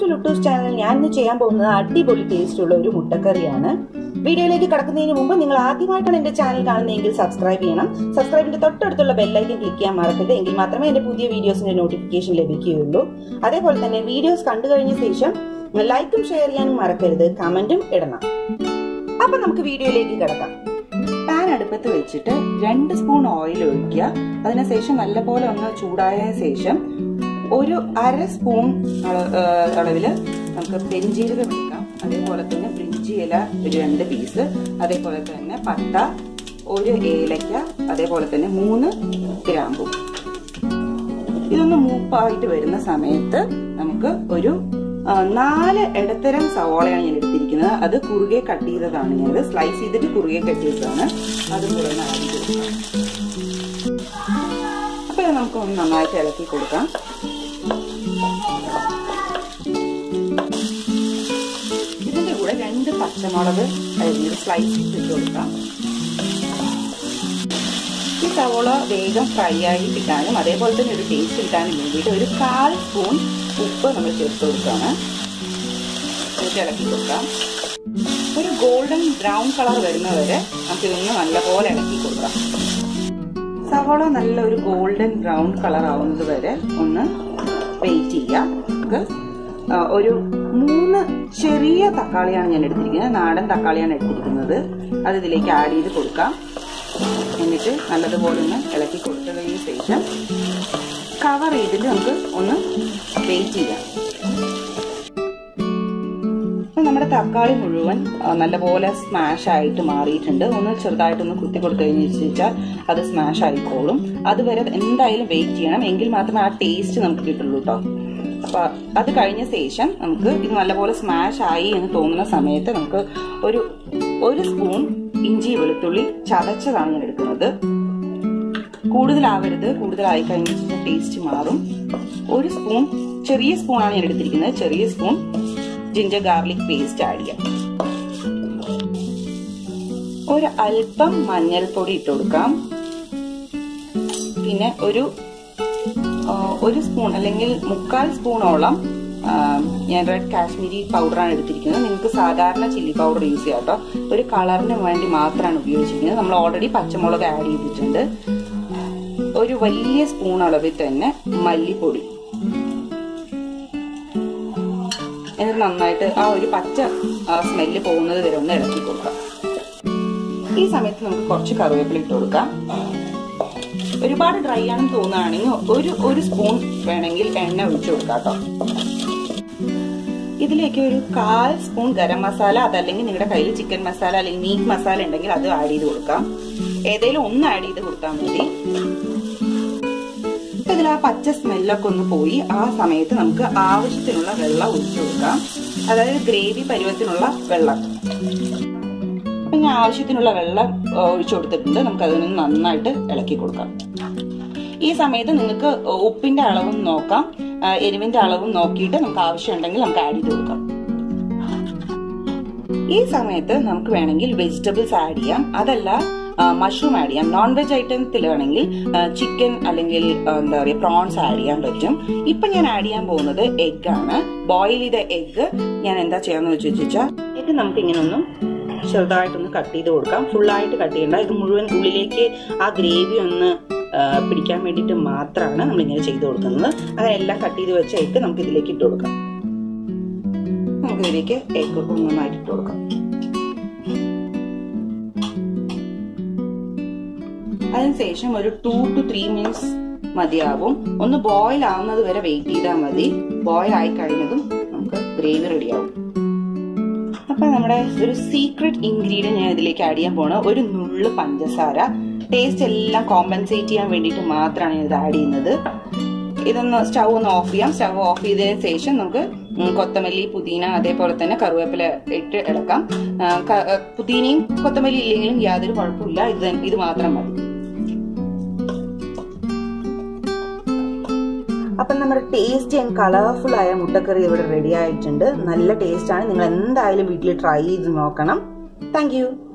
to ലുട്ടൂസ് channel ഞാൻ ഇന്ന് ചെയ്യാൻ പോകുന്നത് അടിപൊളി ടേസ്റ്റ് ഉള്ള ഒരു മുട്ടക്കറിയാണ് വീഡിയോയിലേക്ക് കടക്കുന്നതിന് മുമ്പ് നിങ്ങൾ ആദ്യമായിട്ടാണ് എന്റെ ചാനൽ കാണുന്നതെങ്കിൽ സബ്സ്ക്രൈബ് ചെയ്യണം സബ്സ്ക്രൈബിന്റെ തൊട്ടടുത്തുള്ള ബെല്ലൈക്കൻ ക്ലിക്ക് ചെയ്യാൻ മറക്കരുത് എങ്കിൽ മാത്രമേ എന്റെ പുതിയ വീഡിയോസിന്റെ നോട്ടിഫിക്കേഷൻ ലഭിക്കുകയുള്ളൂ അതേപോലെ തന്നെ വീഡിയോസ് കണ്ടു കഴിഞ്ഞ ശേഷം ലൈക്കും ഷെയർ ചെയ്യാനും മറക്കരുത് കമന്റും ഇടണം അപ്പൊ നമുക്ക് വീഡിയോയിലേക്ക് കിടക്കാം പാൻ അടുപ്പത്ത് വെച്ചിട്ട് രണ്ട് സ്പൂൺ ഓയിൽ ഒഴിക്കുക അതിനുശേഷം നല്ലപോലെ ഒന്ന് ചൂടായ ശേഷം ഒരു അര സ്പൂൺ അളവില് നമുക്ക് പെരിഞ്ജീരകം എടുക്കാം അതേപോലെ തന്നെ ബ്രിഞ്ചി ഇല ഒരു രണ്ട് പീസ് അതേപോലെ തന്നെ പട്ട ഒരു ഏലക്ക അതേപോലെ തന്നെ മൂന്ന് ഗ്രാമ്പു ഇതൊന്ന് മൂപ്പായിട്ട് വരുന്ന സമയത്ത് നമുക്ക് ഒരു നാല് ഇടത്തരം സവോളയാണ് ഞാൻ എടുത്തിരിക്കുന്നത് അത് കുറുകെ കട്ട് ചെയ്തതാണ് ഞാനത് സ്ലൈസ് ചെയ്തിട്ട് കുറുകെ കട്ട് ചെയ്തതാണ് അതും കൂടെ ഒന്ന് ആഡ് കൊടുക്കാം അപ്പൊ ഇത് നമുക്ക് ഒന്ന് നന്നായിട്ട് ഇളക്കി കൊടുക്കാം ഇതിന്റെ കൂടെ രണ്ട് പച്ചമുളക് അരിഞ്ഞൊരു സ്ലൈസ് ഇട്ട് കൊടുക്കാം ഈ സവോള വേഗം ഫ്രൈ ആയി കിട്ടാനും അതേപോലെ തന്നെ ഒരു ടേസ്റ്റ് കിട്ടാനും വേണ്ടിയിട്ട് ഒരു കാൽ സ്പൂൺ ഉപ്പ് നമ്മൾ ചേർത്ത് കൊടുക്കുകയാണ് എന്നിട്ട് ഇളക്കി കൊടുക്കാം ഒരു ഗോൾഡൻ ബ്രൗൺ കളർ വരുന്നവരെ നമുക്ക് ഇതൊന്ന് നല്ലപോലെ ഇളക്കി കൊടുക്കാം സവോള നല്ല ഒരു ഗോൾഡൻ ബ്രൗൺ കളർ ആവുന്നത് വരെ ഒന്ന് വെയിറ്റ് ചെയ്യാം നമുക്ക് ഒരു മൂന്ന് ചെറിയ തക്കാളിയാണ് ഞാൻ എടുത്തിരിക്കുന്നത് നാടൻ തക്കാളിയാണ് എടുത്തിരിക്കുന്നത് അത് ഇതിലേക്ക് ആഡ് ചെയ്ത് കൊടുക്കാം എന്നിട്ട് നല്ലതുപോലെ ഒന്ന് ഇളക്കി കൊടുത്തതിന് ശേഷം കവർ ചെയ്തിട്ട് നമുക്ക് ഒന്ന് വെയിറ്റ് ചെയ്യാം നമ്മുടെ തക്കാളി മുഴുവൻ നല്ലപോലെ സ്മാഷ് ആയിട്ട് മാറിയിട്ടുണ്ട് ഒന്ന് ചെറുതായിട്ടൊന്ന് കുത്തി കൊടുത്തു കഴിഞ്ഞ് വെച്ചാൽ അത് സ്മാഷ് ആയിക്കോളും അതുവരെ എന്തായാലും വെയിറ്റ് ചെയ്യണം എങ്കിൽ മാത്രമേ ആ ടേസ്റ്റ് നമുക്ക് കിട്ടുള്ളൂ കേട്ടോ അപ്പൊ അത് കഴിഞ്ഞ ശേഷം നമുക്ക് ഇത് നല്ലപോലെ സ്മാഷ് ആയി എന്ന് തോന്നുന്ന സമയത്ത് നമുക്ക് ഒരു ഒരു സ്പൂൺ ഇഞ്ചി വെളുത്തുള്ളി ചതച്ചതാണ് ഞാൻ എടുക്കുന്നത് കൂടുതലാവരുത് കൂടുതലായി കഴിഞ്ഞാൽ ടേസ്റ്റ് മാറും ഒരു സ്പൂൺ ചെറിയ സ്പൂണാണ് ഞാൻ എടുത്തിരിക്കുന്നത് ചെറിയ spoon ginger garlic paste add ചെയ്യാം ഒരു അല്പം മഞ്ഞൾപ്പൊടി ഇട്ട് കൊടുക്കാം പിന്നെ ഒരു ഒരു സ്പൂൺ അല്ലെങ്കിൽ മുക്കാൽ സ്പൂണോളം ഞാൻ റെഡ് കാശ്മീരി പൗഡറാണ് എടുത്തിരിക്കുന്നത് നിങ്ങൾക്ക് സാധാരണ ചില്ലി പൗഡർ യൂസ് ചെയ്യാം കേട്ടോ ഒരു കളറിന് വേണ്ടി മാത്രമാണ് ഉപയോഗിച്ചിരിക്കുന്നത് നമ്മൾ ഓൾറെഡി പച്ചമുളക് ആഡ് ചെയ്തിട്ടുണ്ട് ഒരു വലിയ സ്പൂൺ അളവിൽ തന്നെ മല്ലിപ്പൊടി എന്നിട്ട് നന്നായിട്ട് ആ ഒരു പച്ച സ്മെല്ല് പോകുന്നത് വരെ ഒന്ന് ഇളക്കി കൊടുക്കാം ഈ സമയത്ത് നമുക്ക് കുറച്ച് കറിവേപ്പില ഇട്ട് കൊടുക്കാം ഒരുപാട് ഡ്രൈ ആണെന്ന് തോന്നുകയാണെങ്കിൽ ഒരു ഒരു സ്പൂൺ വേണമെങ്കിൽ എണ്ണ ഒഴിച്ചു കൊടുക്കാം കേട്ടോ ഇതിലേക്ക് ഒരു കാൽ സ്പൂൺ ഗരം മസാല അതല്ലെങ്കിൽ നിങ്ങളുടെ കയ്യിൽ ചിക്കൻ മസാല അല്ലെങ്കിൽ മീറ്റ് മസാല ഉണ്ടെങ്കിൽ അത് ആഡ് ചെയ്ത് കൊടുക്കാം ഏതെങ്കിലും ഒന്ന് ആഡ് ചെയ്ത് കൊടുത്താൽ മതി ഇതിൽ ആ പച്ച സ്മെല്ലൊക്കെ ഒന്ന് പോയി ആ സമയത്ത് നമുക്ക് ആവശ്യത്തിനുള്ള വെള്ളം ഒഴിച്ചു കൊടുക്കാം അതായത് ഗ്രേവി പരുവത്തിനുള്ള വെള്ളം അപ്പൊ ഞാൻ ആവശ്യത്തിനുള്ള വെള്ളം ഒഴിച്ചു കൊടുത്തിട്ടുണ്ട് നമുക്ക് അതിന് നന്നായിട്ട് ഇളക്കി കൊടുക്കാം ഈ സമയത്ത് നിങ്ങൾക്ക് ഉപ്പിന്റെ അളവും നോക്കാം എരിവിന്റെ അളവും നോക്കിയിട്ട് നമുക്ക് ആവശ്യമുണ്ടെങ്കിൽ നമുക്ക് ആഡ് ചെയ്ത് കൊടുക്കാം ഈ സമയത്ത് നമുക്ക് വേണമെങ്കിൽ വെജിറ്റബിൾസ് ആഡ് ചെയ്യാം അതല്ല മഷ്റൂം ആഡ് ചെയ്യാം നോൺ വെജ് ഐറ്റത്തിലാണെങ്കിൽ ചിക്കൻ അല്ലെങ്കിൽ എന്താ പറയുക പ്രോൺസ് ആഡ് ചെയ്യാൻ പറ്റും ഇപ്പൊ ഞാൻ ആഡ് ചെയ്യാൻ പോകുന്നത് എഗ് ആണ് ബോയിൽ ചെയ്ത എഗ് ഞാൻ എന്താ ചെയ്യാന്ന് വെച്ച് വെച്ചാൽ എഗ് നമുക്ക് ഇങ്ങനെ ഒന്നും ചെറുതായിട്ടൊന്ന് കട്ട് ചെയ്ത് കൊടുക്കാം ഫുള്ളായിട്ട് കട്ട് ചെയ്യണ്ട ഇത് മുഴുവൻ ഉള്ളിലേക്ക് ആ ഗ്രേവി ഒന്ന് പിടിക്കാൻ വേണ്ടിയിട്ട് മാത്രമാണ് നമ്മൾ ഇങ്ങനെ ചെയ്ത് കൊടുക്കുന്നത് അങ്ങനെ എല്ലാം കട്ട് ചെയ്ത് വെച്ച എഗ് നമുക്ക് ഇതിലേക്ക് ഇട്ട് കൊടുക്കാം നമുക്ക് ഇതിലേക്ക് എഗ് ഒന്നൊന്നായിട്ട് ഇട്ട് കൊടുക്കാം അതിനുശേഷം ഒരു ടു ടു ത്രീ മിനിറ്റ്സ് മതിയാവും ഒന്ന് ബോയിൽ ആവുന്നത് വരെ വെയിറ്റ് ചെയ്താൽ മതി ബോയിൽ ആയി കഴിഞ്ഞതും നമുക്ക് ഗ്രേവി റെഡിയാവും അപ്പൊ നമ്മുടെ ഒരു സീക്രട്ട് ഇൻഗ്രീഡിയൻ ഞാൻ ഇതിലേക്ക് ആഡ് ചെയ്യാൻ പോണ ഒരു നുള്ളു പഞ്ചസാര ടേസ്റ്റ് എല്ലാം കോമ്പൻസേറ്റ് ചെയ്യാൻ വേണ്ടിയിട്ട് മാത്രമാണ് ഞാൻ ഇത് ആഡ് ചെയ്യുന്നത് ഇതൊന്ന് സ്റ്റൗ ഒന്ന് ഓഫ് ചെയ്യാം സ്റ്റൗ ഓഫ് ചെയ്തതിന് ശേഷം നമുക്ക് കൊത്തമല്ലി പുതിന അതേപോലെ തന്നെ കറിവേപ്പില ഇട്ട് ഇളക്കാം പുതിനയും കൊത്തമല്ലി ഇല്ലെങ്കിലും യാതൊരു കുഴപ്പമില്ല ഇത് ഇത് മാത്രം മതി അപ്പം നമ്മുടെ ടേസ്റ്റി ആൻഡ് കളർഫുൾ ആയ മുട്ടക്കറി ഇവിടെ റെഡി ആയിട്ടുണ്ട് നല്ല ടേസ്റ്റ് ആണ് നിങ്ങൾ എന്തായാലും വീട്ടിൽ ട്രൈ ചെയ്ത് നോക്കണം താങ്ക്